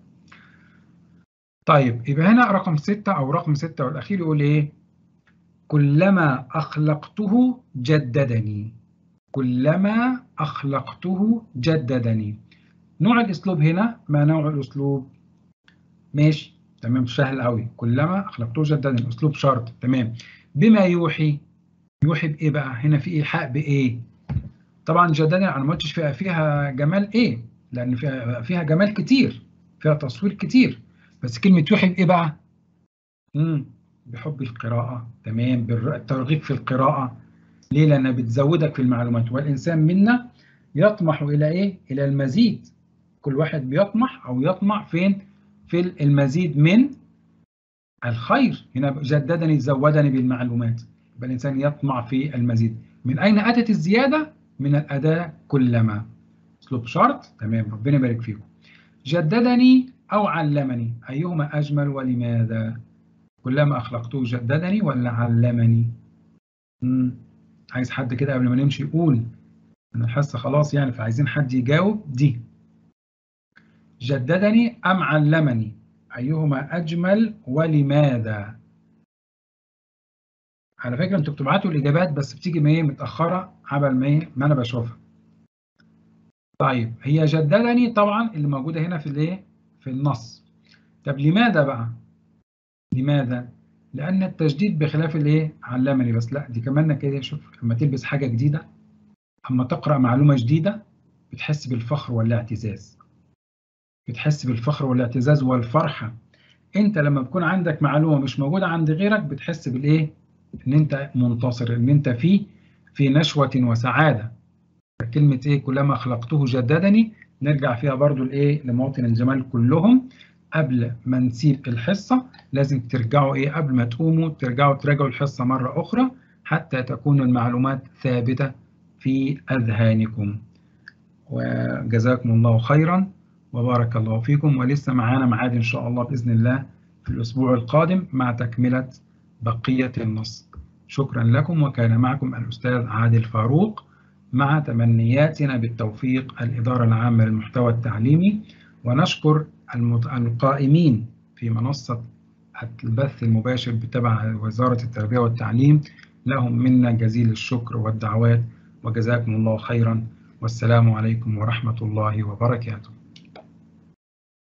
طيب يبقى هنا رقم ستة أو رقم ستة والأخير يقول إيه كلما أخلقته جددني كلما أخلقته جددني نوع الأسلوب هنا ما نوع الأسلوب ماشي تمام سهل قوي كلما أخلقته جددني الأسلوب شرط تمام بما يوحي يوحي بإيه بقى هنا في إيحاء بإيه طبعا جددني أنا ما قلتش فيها فيها جمال إيه لأن فيها فيها جمال كتير فيها تصوير كتير بس كلمة يوحي بإيه بقى امم بحب القراءة تمام بالترغيب في القراءة ليه؟ لأنها بتزودك في المعلومات والإنسان منا يطمح إلى إيه؟ إلى المزيد كل واحد بيطمح أو يطمع فين؟ في المزيد من الخير هنا جددني زودني بالمعلومات يبقى الإنسان يطمع في المزيد من أين أتت الزيادة؟ من الأداة كلما أسلوب شرط تمام ربنا يبارك فيكم جددني أو علمني أيهما أجمل ولماذا؟ كلما أخلقته جددني ولا علمني؟ مم. عايز حد كده قبل ما نمشي يقول أنا الحصة خلاص يعني فعايزين حد يجاوب دي جددني أم علمني أيهما أجمل ولماذا على فكرة أنتوا بتبعتوا الإجابات بس بتيجي ما هي متأخرة عبل ما ما أنا بشوفها طيب هي جددني طبعا اللي موجودة هنا في الإيه في النص طب لماذا بقى لماذا لأن التجديد بخلاف الإيه علمني بس لا دي كمان كده شوف لما تلبس حاجة جديدة أما تقرأ معلومة جديدة بتحس بالفخر والاعتزاز بتحس بالفخر والاعتزاز والفرحة انت لما بيكون عندك معلومة مش موجودة عند غيرك بتحس بالايه ان انت منتصر ان انت في في نشوة وسعادة كلمة ايه كلما خلقته جددني نرجع فيها برضو الايه لمواطن الجمال كلهم قبل ما نسيب الحصة لازم ترجعوا ايه قبل ما تقوموا ترجعوا تراجعوا الحصة مرة أخرى حتى تكون المعلومات ثابتة في أذهانكم وجزاكم الله خيرا وبارك الله فيكم ولسه معانا معاد إن شاء الله بإذن الله في الأسبوع القادم مع تكملة بقية النص شكرا لكم وكان معكم الأستاذ عادل فاروق مع تمنياتنا بالتوفيق الإدارة العامة للمحتوى التعليمي ونشكر القائمين في منصة البث المباشر بتبع وزارة التربية والتعليم لهم منا جزيل الشكر والدعوات وجزاكم الله خيرا والسلام عليكم ورحمة الله وبركاته